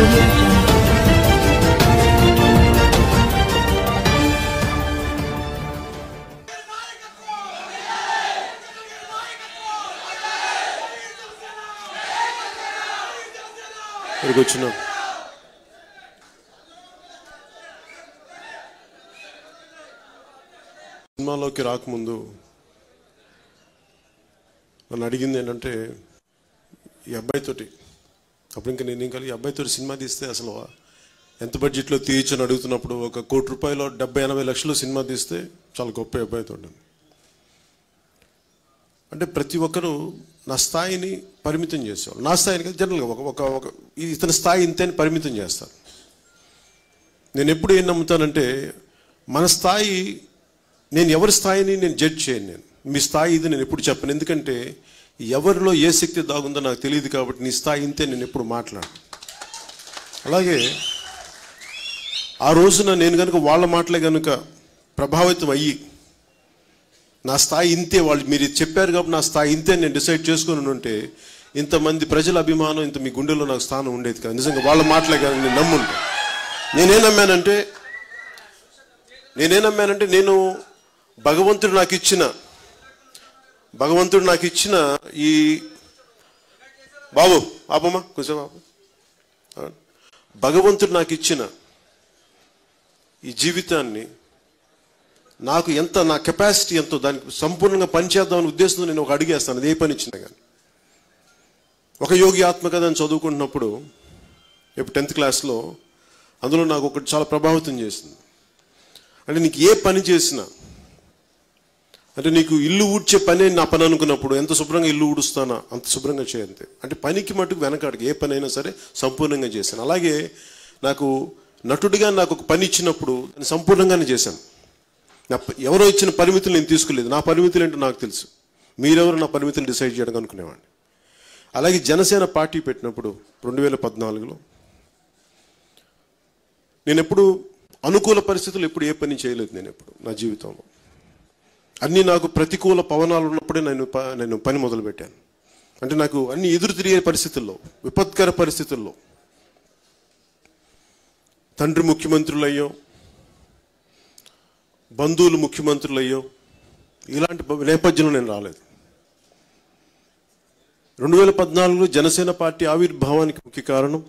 audio jungle. ఇక్కడికి వచ్చినాం సినిమాలోకి రాకముందు నన్ను అడిగింది ఏంటంటే ఈ అబ్బాయితోటి అప్పుడు ఇంకా నేను ఇంకా ఈ అబ్బాయితో సినిమా తీస్తే అసలు ఎంత బడ్జెట్లో తీయచ్చని అడుగుతున్నప్పుడు ఒక కోటి రూపాయలు డెబ్బై ఎనభై లక్షలు సినిమా తీస్తే చాలా గొప్ప అబ్బాయితో అంటే ప్రతి ఒక్కరూ నా స్థాయిని పరిమితం చేసేవాళ్ళు నా స్థాయిని కాదు జనరల్గా ఒక ఒక ఒక ఈ- ఇతని స్థాయి ఇంతే అని పరిమితం చేస్తాను నేను ఎప్పుడు ఏం నమ్ముతానంటే మన స్థాయి నేను ఎవరి స్థాయిని నేను జడ్జ్ చేయను నేను మీ స్థాయి ఇది నేను ఎప్పుడు చెప్పను ఎందుకంటే ఎవరిలో ఏ శక్తి దాగుందో నాకు తెలియదు కాబట్టి నీ స్థాయి ఇంతే నేను ఎప్పుడు మాట్లాడను అలాగే ఆ రోజున నేను కనుక వాళ్ళ మాటలే కనుక ప్రభావితం అయ్యి నా స్థాయి ఇంతే వాళ్ళు మీరు ఇది చెప్పారు కాబట్టి నా స్థాయి ఇంతే అని నేను డిసైడ్ చేసుకుని ఉంటే ఇంతమంది ప్రజల అభిమానం ఇంత మీ గుండెలో నాకు స్థానం ఉండేది కాదు నిజంగా వాళ్ళ మాటలే కానీ నేను నమ్ముంటా నేనేం నమ్మానంటే నేనేం నమ్మానంటే నేను భగవంతుడు నాకు ఇచ్చిన భగవంతుడు నాకు ఇచ్చిన ఈ బాబు ఆపమ్మా కొంచెం బాబు భగవంతుడు నాకు ఇచ్చిన ఈ జీవితాన్ని నాకు ఎంత నా కెపాసిటీ ఎంతో దానికి సంపూర్ణంగా పనిచేద్దామని ఉద్దేశంతో నేను ఒక అడిగేస్తాను అది ఏ పని ఇచ్చినా కానీ ఒక యోగి ఆత్మకథ అని చదువుకుంటున్నప్పుడు ఇప్పుడు టెన్త్ క్లాస్లో అందులో నాకు ఒకటి చాలా ప్రభావితం చేసింది అంటే నీకు ఏ పని చేసినా అంటే నీకు ఇల్లు ఊడ్చే పని నా పని అనుకున్నప్పుడు ఎంత శుభ్రంగా ఇల్లు ఊడుస్తానా అంత శుభ్రంగా చేయంతే అంటే పనికి మటుకు వెనకాడికి ఏ పని అయినా సరే సంపూర్ణంగా చేశాను అలాగే నాకు నటుడిగా నాకు ఒక పని ఇచ్చినప్పుడు దాన్ని సంపూర్ణంగానే చేశాను నా ప- ఎవరో ఇచ్చిన పరిమితులు నేను తీసుకోలేదు నా పరిమితులు ఏంటో నాకు తెలుసు మీరెవరు నా పరిమితులు డిసైడ్ చేయడం అనుకునేవాడిని అలాగే జనసేన పార్టీ పెట్టినప్పుడు రెండు వేల పద్నాలుగులో నేను ఎప్పుడు అనుకూల పరిస్థితులు ఎప్పుడు ఏ పని చేయలేదు నేను ఎప్పుడు నా జీవితంలో అన్నీ నాకు ప్రతికూల పవనాలు ఉన్నప్పుడే నేను ప- నేను పని మొదలుపెట్టాను అంటే నాకు అన్ని ఎదురు తిరిగే పరిస్థితుల్లో విపత్కర పరిస్థితుల్లో తండ్రి ముఖ్యమంత్రులు అయ్యో బంధువులు ముఖ్యమంత్రులు అయ్యో ఇలాంటి బ- నేపథ్యంలో నేను రాలేదు రెండు వేల పద్నాలుగులో జనసేన పార్టీ ఆవిర్భావానికి ముఖ్య కారణం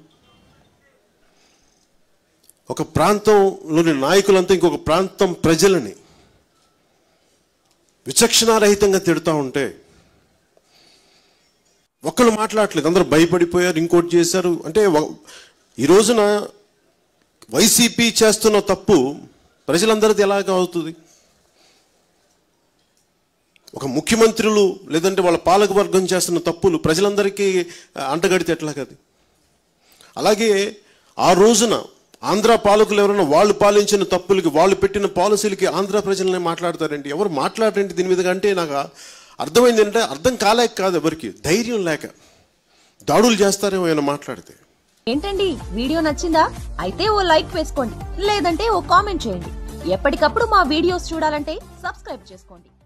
ఒక ప్రాంతంలోని నాయకులంతా ఇంకొక ప్రాంతం ప్రజలని విచక్షణారహితంగా తిడుతూ ఉంటే ఒక్కళ్ళు మాట్లాడట్లేదు అందరూ భయపడిపోయారు ఇంకోటి చేశారు అంటే వ- ఈ రోజున వైసీపీ చేస్తున్న తప్పు ప్రజలందరిది ఎలాగ అవుతుంది ఒక ముఖ్యమంత్రులు లేదంటే వాళ్ళ పాలక వర్గం చేస్తున్న తప్పులు ప్రజలందరికీ ఆ, అంటగడితే ఎట్లా కది అలాగే ఆ రోజున ఆంధ్ర పాలకులు ఎవరైనా వాళ్ళు పాలించిన తప్పులకి వాళ్ళు పెట్టిన పాలసీలకి ఆంధ్ర ప్రజలనే మాట్లాడతారండి ఎవరు మాట్లాడరండి దీని మీద అంటే నాకు అర్థమైంది ఏంటంటే అర్థం కాలేక కాదు ఎవరికి ధైర్యం లేక దాడులు చేస్తారేమో ఆయన మాట్లాడితే ఏంటండి వీడియో నచ్చిందా అయితే ఓ లైక్ వేసుకోండి లేదంటే ఓ కామెంట్ చేయండి ఎప్పటికప్పుడు మా వీడియోస్ చూడాలంటే సబ్స్క్రైబ్ చేసుకోండి